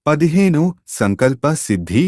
పదిహేను సంకల్ప సిద్ధి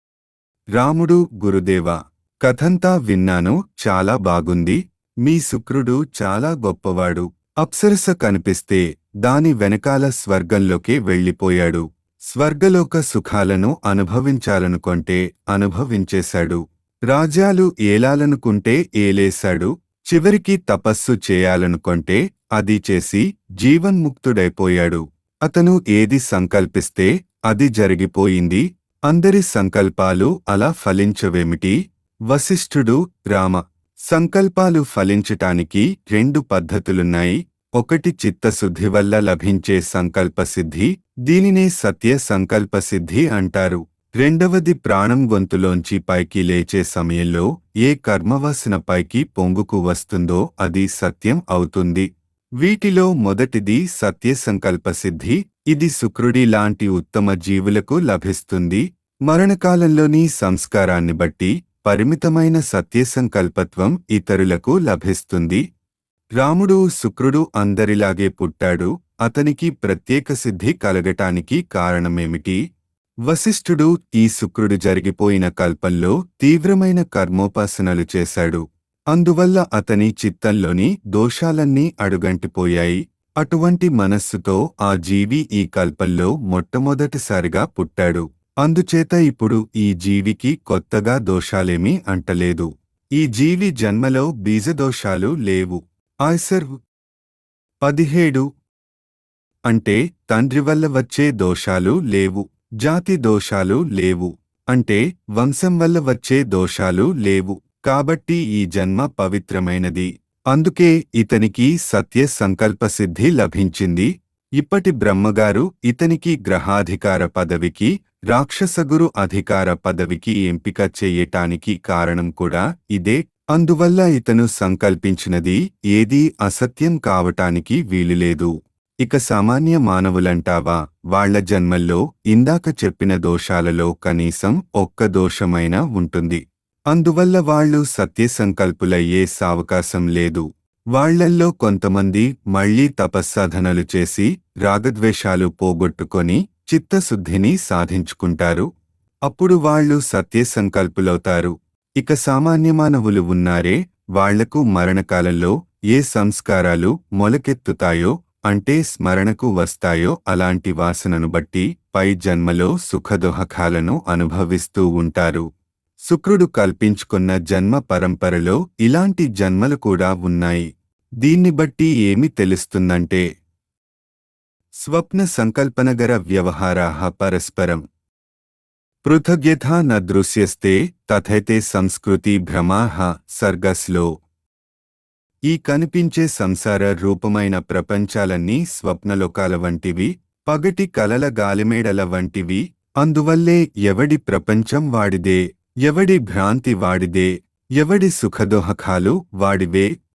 రాముడు గురుదేవ కథంతా విన్నాను చాలా బాగుంది మీ శుక్రుడు చాలా గొప్పవాడు అప్సరస కనిపిస్తే దాని వెనకాల స్వర్గంలోకి వెళ్ళిపోయాడు స్వర్గలోక సుఖాలను అనుభవించాలనుకొంటే అనుభవించేశాడు రాజ్యాలు ఏలాలనుకుంటే ఏలేశాడు చివరికి తపస్సు చేయాలనుకొంటే అది చేసి జీవన్ముక్తుడైపోయాడు అతను ఏది సంకల్పిస్తే అది జరిగిపోయింది అందరి సంకల్పాలు అలా ఫలించవేమిటి వశిష్ఠుడు రామ సంకల్పాలు ఫలించటానికి రెండు పద్ధతులున్నాయి ఒకటి చిత్తశుద్ధి వల్ల లభించే సంకల్పసిద్ధి దీనినే సత్య సంకల్పసిద్ధి అంటారు రెండవది ప్రాణం గొంతులోంచి పైకి లేచే సమయంలో ఏ కర్మవాసన పైకి పొంగుకు వస్తుందో అది సత్యం అవుతుంది వీటిలో మొదటిది సత్య సంకల్పసిద్ధి ఇది శుక్రుడి లాంటి ఉత్తమ జీవులకు లభిస్తుంది మరణకాలంలోని సంస్కారాన్ని బట్టి పరిమితమైన సత్యసంకల్పత్వం ఇతరులకు లభిస్తుంది రాముడు శుక్రుడు అందరిలాగే పుట్టాడు అతనికి ప్రత్యేక సిద్ధి కలగటానికి కారణమేమిటి వశిష్ఠుడు ఈ శుక్రుడు జరిగిపోయిన కల్పంలో తీవ్రమైన కర్మోపాసనలు చేశాడు అందువల్ల అతని చిత్తంలోని దోషాలన్నీ అడుగంటిపోయాయి అటువంటి మనస్సుతో ఆ జీవి ఈ కల్పంలో మొట్టమొదటిసారిగా పుట్టాడు అందుచేత ఇప్పుడు ఈ జీవికి కొత్తగా దోషాలేమీ అంటలేదు ఈ జీవి జన్మలో బీజదోషాలు లేవు ఆయ్సర్ పదిహేడు అంటే తండ్రి వల్ల వచ్చే దోషాలు లేవు జాతి దోషాలు లేవు అంటే వంశం వల్ల వచ్చే దోషాలు లేవు కాబట్టి ఈ జన్మ పవిత్రమైనది అందుకే ఇతనికి సత్య సంకల్పసిద్ధి లభించింది ఇప్పటి బ్రహ్మగారు ఇతనికి గ్రహాధికార పదవికి రాక్షసగురు అధికార పదవికి ఎంపిక చెయ్యటానికి కారణం కూడా ఇదే అందువల్ల ఇతను సంకల్పించినది ఏదీ అసత్యం కావటానికి వీలులేదు ఇక సామాన్య మానవులంటావా వాళ్ల జన్మల్లో ఇందాక చెప్పిన దోషాలలో కనీసం ఒక్క దోషమైనా ఉంటుంది అందువల్ల వాళ్ళు సత్యసంకల్పులయ్యే సావకాశం లేదు వాళ్లల్లో కొంతమంది మళ్లీ తపస్సాధనలు చేసి రాగద్వేషాలు పోగొట్టుకొని చిత్తశుద్ధిని సాధించుకుంటారు అప్పుడు వాళ్ళు సత్యసంకల్పులవుతారు ఇక సామాన్యమానవులు ఉన్నారే వాళ్లకు మరణకాలంలో ఏ సంస్కారాలు మొలకెత్తుతాయో అంటే స్మరణకు వస్తాయో అలాంటి వాసనను బట్టి పై జన్మలో సుఖదుహకాలను అనుభవిస్తూ ఉంటారు శుక్రుడు కల్పించుకున్న జన్మ పరంపరలో ఇలాంటి జన్మలు కూడా ఉన్నాయి దీన్ని బట్టి ఏమి తెలుస్తుందంటే స్వప్న సంకల్పనగర వ్యవహారాః పరస్పరం పృథగ్యథా న దృశ్యస్తే తథైతే సంస్కృతి భ్రమాః సర్గస్లో ఈ కనిపించే సంసార రూపమైన ప్రపంచాలన్నీ స్వప్నలోకాల వంటివి పగటి కలల గాలిమేడల వంటివి అందువల్లే ఎవడి ప్రపంచం వాడిదే ఎవడి భ్రాంతి వాడిదే ఎవడి సుఖదోహకాలు వాడివే